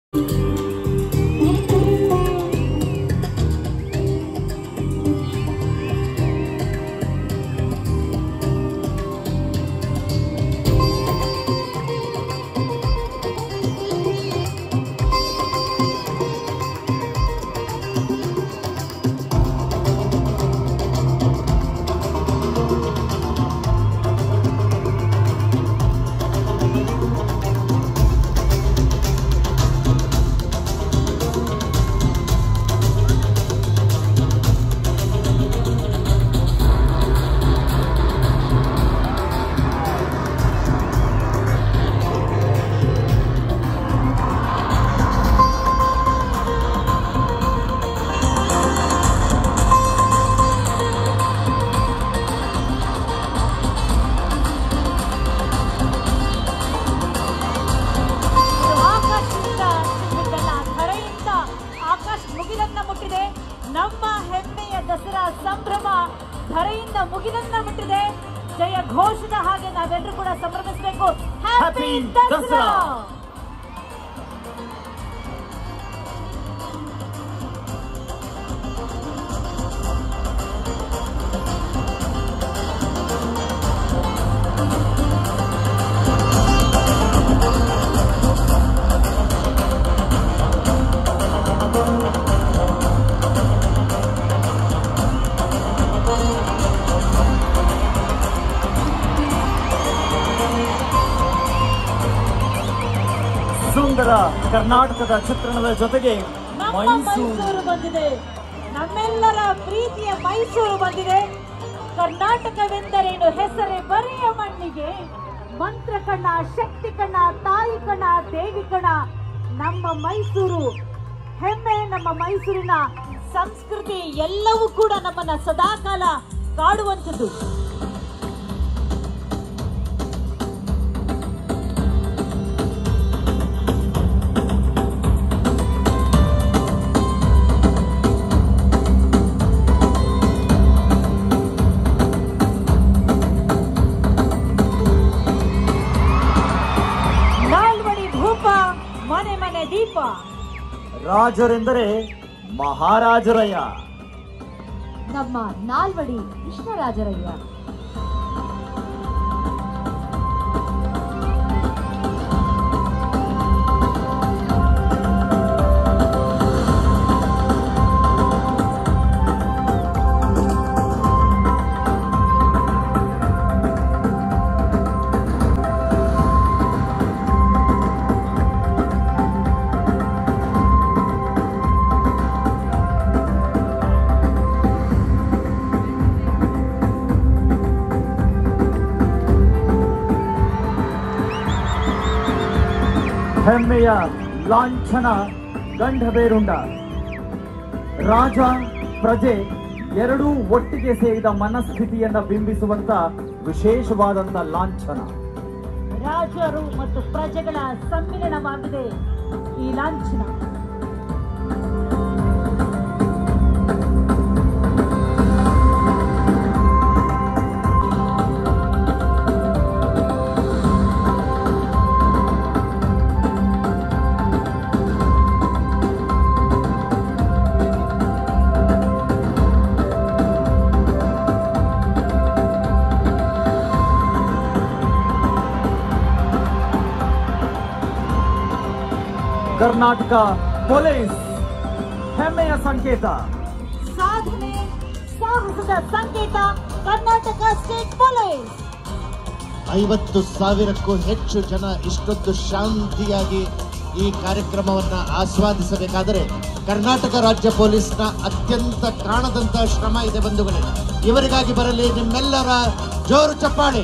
ಆಕಾಶದಿಂದ ಇದೆಲ್ಲ ಧರೆಯಿಂದ ಆಕಾಶ ಮುಗಿಲನ್ನ ಮುಟ್ಟಿದೆ ನಮ್ಮ ಹೆಮ್ಮೆಯ ದಸರಾ ಸಂಭ್ರಮ ಧರೆಯಿಂದ ಮುಗಿಲನ್ನ ಮುಟ್ಟಿದೆ ಜಯ ಘೋಷದ ಹಾಗೆ ನಾವೆಲ್ಲರೂ ಕೂಡ ಸಂಭ್ರಮಿಸಬೇಕು ಹ್ಯಾಪಿ Happy ದಸರಾ ದಸರಾ! ಸುಂದರ ಕರ್ನಾಟಕದ ಚಿತ್ರಣದ ಜೊತೆಗೆ ನಮ್ಮ ಮೈಸೂರು ಮೈಸೂರು ಬಂದಿದೆ ನಮ್ಮೆಲ್ಲರ ಪ್ರೀತಿಯ ಮೈಸೂರು ಬಂದಿದೆ ಕರ್ನಾಟಕವೆಂದರೇನು ಹೆಸರೇ ಬರೆಯ ಮಣ್ಣಿಗೆ ಮಂತ್ರ ಕಣ ಶಕ್ತಿ ಕಣ ತಾಯಿ ಕಣ ದೇವಿ ಕಣ ನಮ್ಮ ಮೈಸೂರು ಹೆಮ್ಮೆ ನಮ್ಮ ಮೈಸೂರಿನ ಸಂಸ್ಕೃತಿ ಎಲ್ಲವೂ ಕೂಡ ನಮ್ಮನ್ನ ಸದಾಕಾಲ ಕಾಡುವಂಥದ್ದು ನಾಲ್ವಡಿ ಭೂಪ ಮನೆ ಮನೆ ದೀಪ ರಾಜರೆಂದರೆ ಮಹಾರಾಜರಯ್ಯ ನಮ್ಮ ನಾಲ್ವಡಿ ಕೃಷ್ಣರಾಜರಯ್ಯ ಹೆಮ್ಮೆಯ ಲಾಂಛನ ಗಂಡಬೇರುಂಡ ರಾಜ ಪ್ರಜೆ ಎರಡೂ ಒಟ್ಟಿಗೆ ಸೇರಿದ ಮನಸ್ಥಿತಿಯನ್ನ ಬಿಂಬಿಸುವಂತ ವಿಶೇಷವಾದಂತ ಲಾಂಛನ ರಾಜರು ಮತ್ತು ಪ್ರಜೆಗಳ ಸಮ್ಮಿಲನವಾಗಿದೆ ಈ ಲಾಂಛನ ಕರ್ನಾಟಕ ಪೊಲೀಸ್ ಹೆಮ್ಮೆಯ ಸಂಕೇತ ಸಾಧನೆ ಸಾಹಸದ ಸಂಕೇತ ಕರ್ನಾಟಕ ಸ್ಟೇಟ್ ಪೊಲೀಸ್ ಐವತ್ತು ಸಾವಿರಕ್ಕೂ ಹೆಚ್ಚು ಜನ ಇಷ್ಟೊಂದು ಶಾಂತಿಯಾಗಿ ಈ ಕಾರ್ಯಕ್ರಮವನ್ನ ಆಸ್ವಾದಿಸಬೇಕಾದರೆ ಕರ್ನಾಟಕ ರಾಜ್ಯ ಪೊಲೀಸ್ನ ಅತ್ಯಂತ ಕಾಣದಂತ ಶ್ರಮ ಇದೆ ಬಂಧುಗಳೇ ಇವರಿಗಾಗಿ ಬರಲಿ ನಿಮ್ಮೆಲ್ಲರ ಜೋರು ಚಪ್ಪಾಳೆ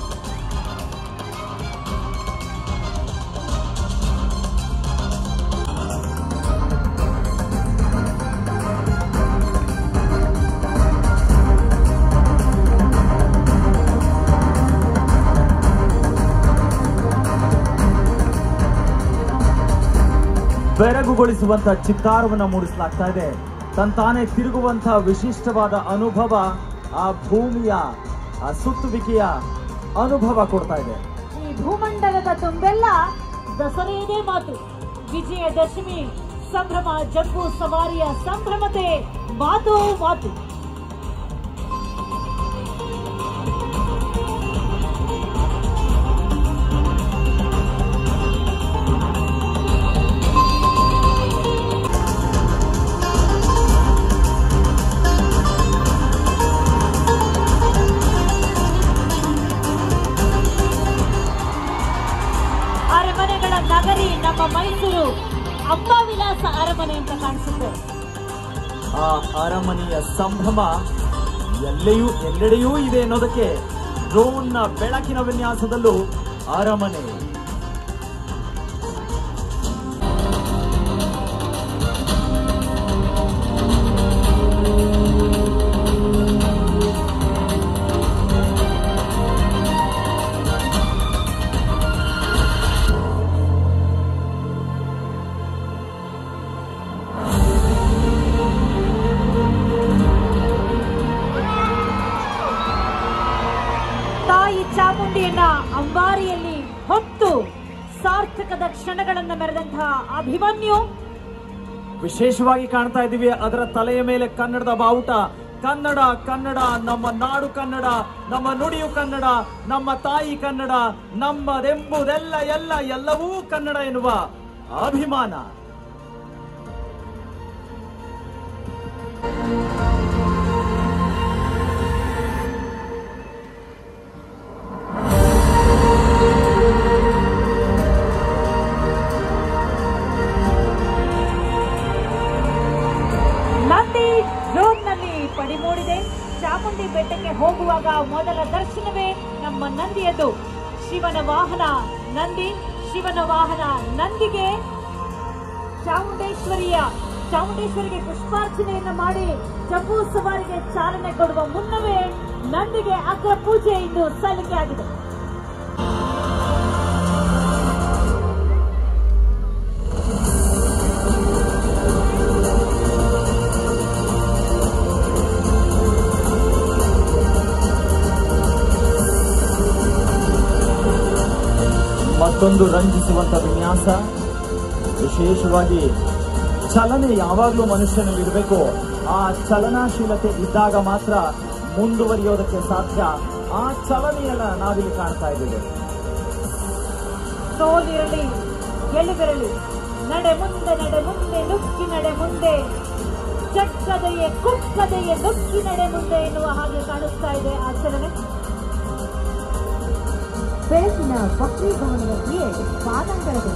ಬೆರಗುಗೊಳಿಸುವಂತ ಚಿತ್ತಾರವನ್ನ ಮೂಡಿಸಲಾಗ್ತಾ ಇದೆ ತಂತಾನೆ ತಿರುಗುವಂತ ವಿಶಿಷ್ಟವಾದ ಅನುಭವ ಆ ಭೂಮಿಯ ಆ ಸುತ್ತುವಿಕೆಯ ಅನುಭವ ಕೊಡ್ತಾ ಇದೆ ಈ ಭೂಮಂಡಲದ ತುಂಬೆಲ್ಲ ದಸರೆಯದೇ ಮಾತು ವಿಜಯದಶಮಿ ಸಂಭ್ರಮ ಜಂಬೂ ಸವಾರಿಯ ಸಂಭ್ರಮತೆ ಮಾತು ಮಾತು ಅರಮನೆಗಳ ನಗರಿ ನಮ್ಮ ಮೈಸೂರು ಅಂಬಾವಿಲಾಸ ಅರಮನೆ ಅಂತ ಕಾಣಿಸುತ್ತೆ ಆ ಅರಮನೆಯ ಸಂಭ್ರಮ ಎಲ್ಲೆಯೂ ಎಲ್ಲೆಡೆಯೂ ಇದೆ ಅನ್ನೋದಕ್ಕೆ ಡ್ರೋನ್ನ ಬೆಳಕಿನ ವಿನ್ಯಾಸದಲ್ಲೂ ಅರಮನೆ ತಾಯಿ ಚಾಮುಂಡಿಯನ್ನ ಅಂಬಾರಿಯಲ್ಲಿ ಹೊತ್ತು ಸಾರ್ಥಕದ ಕ್ಷಣಗಳನ್ನ ಮೆರೆದಂತಹ ಅಭಿಮನ್ಯು ವಿಶೇಷವಾಗಿ ಕಾಣ್ತಾ ಇದ್ದೀವಿ ಅದರ ತಲೆಯ ಮೇಲೆ ಕನ್ನಡದ ಬಾವುಟ ಕನ್ನಡ ಕನ್ನಡ ನಮ್ಮ ನಾಡು ಕನ್ನಡ ನಮ್ಮ ನುಡಿಯು ಕನ್ನಡ ನಮ್ಮ ತಾಯಿ ಕನ್ನಡ ನಮ್ಮದೆಂಬುದೆಲ್ಲ ಎಲ್ಲ ಎಲ್ಲವೂ ಕನ್ನಡ ಎನ್ನುವ ಅಭಿಮಾನ ನಂದಿ ಡ್ರೋನ್ನಲ್ಲಿ ಪಡಿಮೂಡಿದೆ ಚಾಮುಂಡಿ ಬೆಟ್ಟಕ್ಕೆ ಹೋಗುವಾಗ ಮೊದಲ ದರ್ಶನವೇ ನಮ್ಮ ನಂದಿಯದು ಶಿವನ ವಾಹನ ನಂದಿ ಶಿವನ ವಾಹನ ನಂದಿಗೆ ಚಾಮುಂಡೇಶ್ವರಿಯ ಚಾಮುಂಡೇಶ್ವರಿಗೆ ಪುಷ್ಪಾರ್ಚನೆಯನ್ನ ಮಾಡಿ ಜಂಬೂ ಸವಾರಿಗೆ ಚಾಲನೆ ಕೊಡುವ ಮುನ್ನವೇ ನಂದಿಗೆ ಅಗ್ರ ಪೂಜೆ ಇಂದು ಸಲ್ಲಿಕೆ ಆಗಿದೆ ಮತ್ತೊಂದು ರಂಜಿಸುವಂತ ವಿನ್ಯಾಸ ವಿಶೇಷವಾಗಿ ಚಲನೆ ಯಾವಾಗಲೂ ಮನುಷ್ಯನಲ್ಲಿ ಇರಬೇಕು ಆ ಚಲನಾಶೀಲತೆ ಇದ್ದಾಗ ಮಾತ್ರ ಮುಂದುವರಿಯೋದಕ್ಕೆ ಸಾಧ್ಯ ಆ ಚಲನೆಯನ್ನ ನಾವಿಲ್ಲಿ ಕಾಣ್ತಾ ಇದ್ದೇವೆ ಸೋಲಿರಲಿ ಗೆಲುವಿರಲಿ ನಡೆ ಮುಂದೆ ನಡೆ ಮುಂದೆ ನುಗ್ಗಿ ನಡೆ ಮುಂದೆ ಚಕ್ಕದೆಯೇ ಕುಕ್ಕದೆಯೇ ನುಗ್ಗಿ ನಡೆ ಮುಂದೆ ಎನ್ನುವ ಹಾಗೆ ಕಾಣಿಸ್ತಾ ಇದೆ ಆ ಚಲನೆ ಬೆಳಕಿನ ಭಕ್ತಿಭವನದ ಕ್ರಿಯೆ ಪಾದಂಗಳದು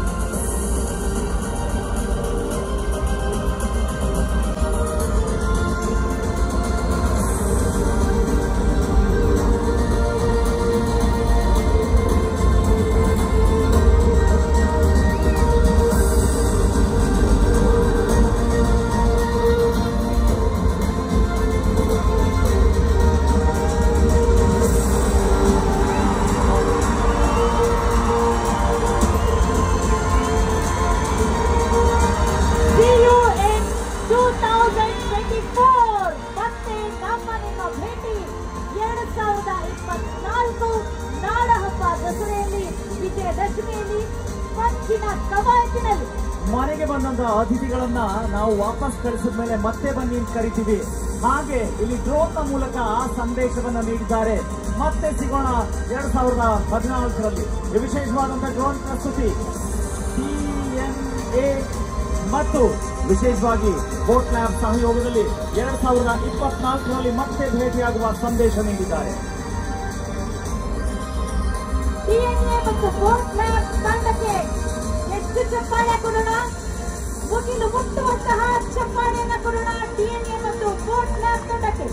See you in 2024. ಮತ್ತೆ ನಮ್ಮ ನಿಮ್ಮ ಭೇಟಿ ಎರಡು ಸಾವಿರದ ಇಪ್ಪತ್ನಾಲ್ಕು ನಾಡ ಹಬ್ಬ ದಸರೆಯಲ್ಲಿ ವಿಜಯದಶಮಿಯಲ್ಲಿ ಪಂಚಿನ ಕವಾಯತಿನಲ್ಲಿ ಮನೆಗೆ ಬಂದಂತ ಅತಿಥಿಗಳನ್ನ ನಾವು ವಾಪಸ್ ಕಳಿಸಿದ ಮೇಲೆ ಮತ್ತೆ ಬನ್ನಿ ಅಂತ ಕರಿತೀವಿ ಹಾಗೆ ಇಲ್ಲಿ ಡ್ರೋನ್ ನ ಮೂಲಕ ಆ ಸಂದೇಶವನ್ನ ನೀಡಿದ್ದಾರೆ ಮತ್ತೆ ಸಿಗೋಣ ಎರಡ್ ಸಾವಿರದ ಹದಿನಾಲ್ಕರಲ್ಲಿ ಈ ವಿಶೇಷವಾದಂತಹ ಡ್ರೋನ್ ಪ್ರಸ್ತುತಿ TNA ಮತ್ತು ವಿಶೇಷವಾಗಿ ಬೋಟ್ ಲ್ಯಾಬ್ ಸಹಯೋಗದಲ್ಲಿ ಎರಡ್ ಸಾವಿರದ ಇಪ್ಪತ್ನಾಲ್ಕರಲ್ಲಿ ಮತ್ತೆ ಭೇಟಿಯಾಗುವ ಸಂದೇಶ ನೀಡಿದ್ದಾರೆ ಡಿಎನ್ಎ ಮತ್ತು ಬೋಟ್ ಲ್ಯಾಬ್ ತಂಡಕ್ಕೆ ಎಷ್ಟು ಚಪ್ಪಾಳೆ ಕೊಡೋಣ ಮುಗಿಲು ಮುಟ್ಟುವಂತಹ ಚಪ್ಪಾಳೆಯನ್ನ ಕೊಡೋಣ ಡಿಎನ್ಎ ಮತ್ತು ಬೋಟ್ ಲ್ಯಾಬ್ ತಂಡಕ್ಕೆ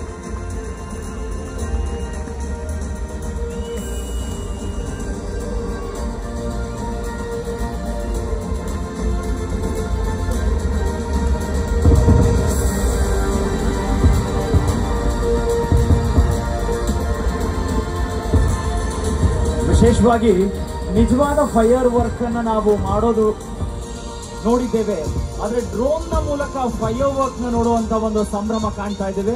ವಿಶೇಷವಾಗಿ ನಿಜವಾದ ಫೈರ್ ವರ್ಕ್ ಅನ್ನ ನಾವು ಮಾಡೋದು ನೋಡಿದ್ದೇವೆ ಆದ್ರೆ ಡ್ರೋನ್ ನ ಮೂಲಕ ಫೈರ್ ವರ್ಕ್ ನ ನೋಡುವಂತ ಒಂದು ಸಂಭ್ರಮ ಕಾಣ್ತಾ ಇದ್ದೇವೆ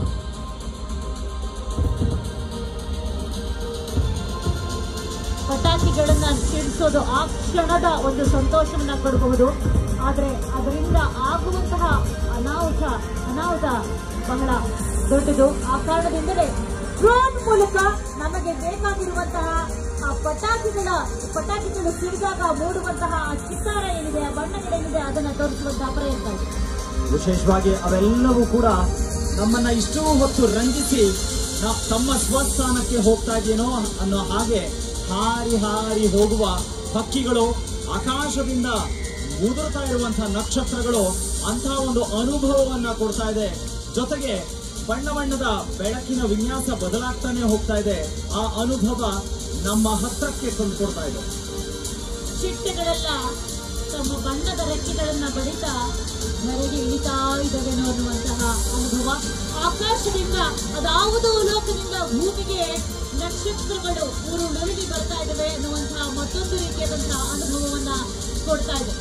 ಪಟಾಕಿ ಪಟಾಕಿಗಳನ್ನ ಸಿಡಿಸೋದು ಆ ಕ್ಷಣದ ಒಂದು ಸಂತೋಷವನ್ನ ಕೊಡಬಹುದು ಆದ್ರೆ ಅದರಿಂದ ಆಗುವಂತಹ ಅನಾಹುತ ಅನಾಹುತ ಬಹಳ ದೊಡ್ಡದು ಆ ಕಾರಣದಿಂದಲೇ ಡ್ರೋನ್ ಮೂಲಕ ನಮಗೆ ಬೇಕಾಗಿರುವಂತಹ ಆ ಪಟಾಕಿಗಳ ಪಟಾಕಿಗಳು ಸಿಡಿದಾಗ ಮೂಡುವಂತಹ ಆ ಚಿತ್ತಾರ ಏನಿದೆ ಆ ಬಣ್ಣಗಳೇನಿದೆ ಅದನ್ನ ತೋರಿಸುವಂತಹ ಪ್ರಯತ್ನ ಇದೆ ವಿಶೇಷವಾಗಿ ಅವೆಲ್ಲವೂ ಕೂಡ ನಮ್ಮನ್ನ ಇಷ್ಟೂ ಹೊತ್ತು ರಂಜಿಸಿ ನ- ತಮ್ಮ ಸ್ವಸ್ಥಾನಕ್ಕೆ ಹೋಗ್ತಾ ಇದೆಯೇನೋ ಅನ್ನೋ ಹಾಗೆ ಹಾರಿ ಹಾರಿ ಹೋಗುವ ಹಕ್ಕಿಗಳು ಆಕಾಶದಿಂದ ಉದುರ್ತಾ ಇರುವಂತಹ ನಕ್ಷತ್ರಗಳು ಅಂತಹ ಒಂದು ಅನುಭವವನ್ನ ಕೊಡ್ತಾ ಇದೆ ಜೊತೆಗೆ ಬಣ್ಣ ಬಣ್ಣದ ಬೆಳಕಿನ ವಿನ್ಯಾಸ ಬದಲಾಗ್ತಾನೆ ಹೋಗ್ತಾ ಇದೆ ಆ ಅನುಭವ ನಮ್ಮ ಹತ್ರಕ್ಕೆ ತಂದುಕೊಡ್ತಾ ಇದೆ ಚಿಟ್ಟೆಗಳೆಲ್ಲ ತಮ್ಮ ಬಣ್ಣದ ರೆಕ್ಕೆಗಳನ್ನ ಬಡಿತಾ ಧರೆಗೆ ಇಳಿತಾ ಇದ್ದಾವೆ ಅನ್ನುವಂತಹ ಅನುಭವ ಆಕಾಶದಿಂದ ಅದಾವುದೋ ಲೋಕದಿಂದ ಭೂಮಿಗೆ ನಕ್ಷತ್ರಗಳು ಉರುಳುರುಗಿ ಬರ್ತಾ ಇದ್ದಾವೆ ಅನ್ನುವಂತಹ ಮತ್ತೊಂದು ರೀತಿಯಾದಂತಹ ಅನುಭವವನ್ನ ಕೊಡ್ತಾ ಇದೆ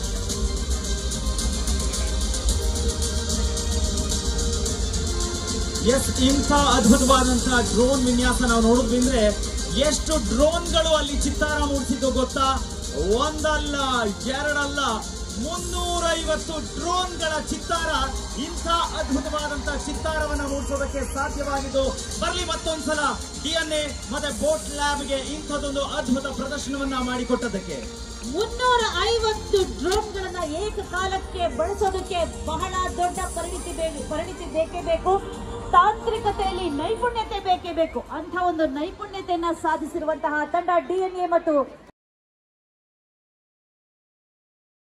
ಎಸ್ ಇಂಥ ಅದ್ಭುತವಾದಂತಹ ಡ್ರೋನ್ ವಿನ್ಯಾಸ ನಾವು ನೋಡಿದ್ವಿ ಅಂದ್ರೆ ಎಷ್ಟು ಡ್ರೋನ್ಗಳು ಅಲ್ಲಿ ಚಿತ್ತಾರ ಮೂಡಿಸಿದ್ದು ಗೊತ್ತಾ ಒಂದಲ್ಲ ಎರಡಲ್ಲ ಮುನ್ನೂರೈವತ್ತು ಡ್ರೋನ್ಗಳ ಚಿತ್ತಾರ ಇಂಥ ಅದ್ಭುತವಾದಂತಹ ಚಿತ್ತಾರವನ್ನ ಮೂಡಿಸೋದಕ್ಕೆ ಸಾಧ್ಯವಾಗಿದ್ದು ಬರ್ಲಿ ಮತ್ತೊಂದ್ಸಲ ಡಿ ಎನ್ ಎ ಮತ್ತೆ ಬೋಟ್ ಲ್ಯಾಬ್ಗೆ ಇಂಥದ್ದೊಂದು ಅದ್ಭುತ ಪ್ರದರ್ಶನವನ್ನ ಮಾಡಿಕೊಟ್ಟದಕ್ಕೆ ಮುನ್ನೂರ ಐವತ್ತು ಡ್ರೋನ್ಗಳನ್ನ ಏಕಕಾಲಕ್ಕೆ ಬಳಸೋದಕ್ಕೆ ಬಹಳ ದೊಡ್ಡ ಪರಿಣಿತಿ ಬೇಕು ಪರಿಣಿತಿ ಬೇಕೇ ಬೇಕು ತಾಂತ್ರಿಕತೆಯಲ್ಲಿ ನೈಪುಣ್ಯತೆ ಬೇಕೇ ಬೇಕು ಅಂತ ಒಂದು ನೈಪುಣ್ಯತೆಯನ್ನ ಸಾಧಿಸಿರುವಂತಹ ತಂಡ ಡಿಎನ್ಎ ಮತ್ತು